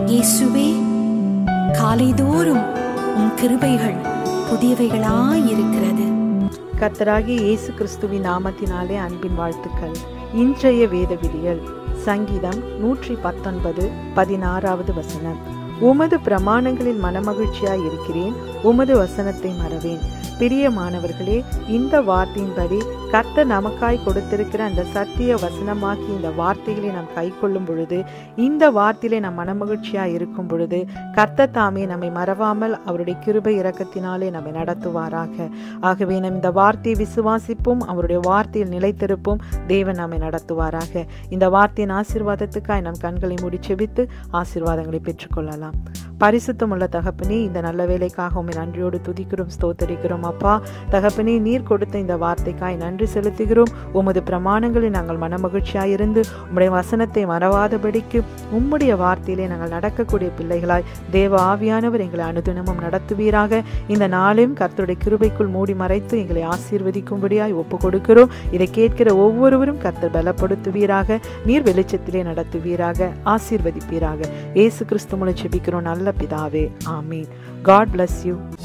இயேசுவே காலைதோறும் உம் கிருபைகள் புதியவைகளாயிருக்கிறது கர்த்தராகிய இயேசு கிறிஸ்துவின் நாமத்தினாலே அன்பின் வாழ்த்துக்கள் இன்றைய வேத விடியல் சங்கீதம் நூற்றி பத்தொன்பது பதினாறாவது வசனம் உமது பிரமாணங்களில் மனமகிழ்ச்சியாய் இருக்கிறேன் உமது வசனத்தை மறவேன் பிரியமானவர்களே இந்த வார்த்தையின்படி கர்த்தர் நமக்காய் கொடுத்திருக்கிற அந்த சத்திய வசனமாக்கி இந்த வார்த்தைகளை நாம் கை கொள்ளும் பொழுது இந்த வார்த்தையிலே நாம் மனமகிழ்ச்சியாய் இருக்கும் பொழுது கர்த்தர் தாமே நம்மை மறவாமல் அவருடைய கிருபை இரக்கத்தினாலே நம்மை நடத்துவாராக ஆகவே நாம் இந்த வார்த்தையை விசுவாசிப்போம் அவருடைய வார்த்தையில் நிலைத்திருப்போம் தேவன் நம்மை நடத்துவாராக இந்த வார்த்தையின் ஆசீர்வாதத்துக்காய் நம் கண்களை மூடி செபித்து ஆசீர்வாதங்களை பெற்றுக்கொள்ளலாம் பரிசுத்தமுள்ள தகப்பனே இந்த நல்ல வேலைக்காக உண்மை நன்றியோடு துதிக்கிறோம் ஸ்தோத்தரிக்கிறோம் அப்பா தகப்பனே நீர் கொடுத்த இந்த வார்த்தைக்காய் நன்றி செலுத்துகிறோம் உமது பிரமாணங்களில் நாங்கள் மனமகிழ்ச்சியாயிருந்து உம்முடைய வசனத்தை மறவாதபடிக்கு உம்முடைய வார்த்தையிலே நாங்கள் நடக்கக்கூடிய பிள்ளைகளாய் தேவ ஆவியானவர் எங்களை அனுதினமும் நடத்துவீராக இந்த நாளையும் கர்த்தருடைய கிருபைக்குள் மூடி மறைத்து எங்களை ஆசீர்வதிக்கும்படியாய் ஒப்பு கொடுக்கிறோம் இதை கேட்கிற ஒவ்வொருவரும் கர்த்தர் பலப்படுத்துவீராக நீர் வெளிச்சத்திலே நடத்துவீராக ஆசீர்வதிப்பீராக இயேசு கிறிஸ்து மூலம் செபிக்கிறோம் நல்ல பிதாவே ஆமீன் காட் bless யூ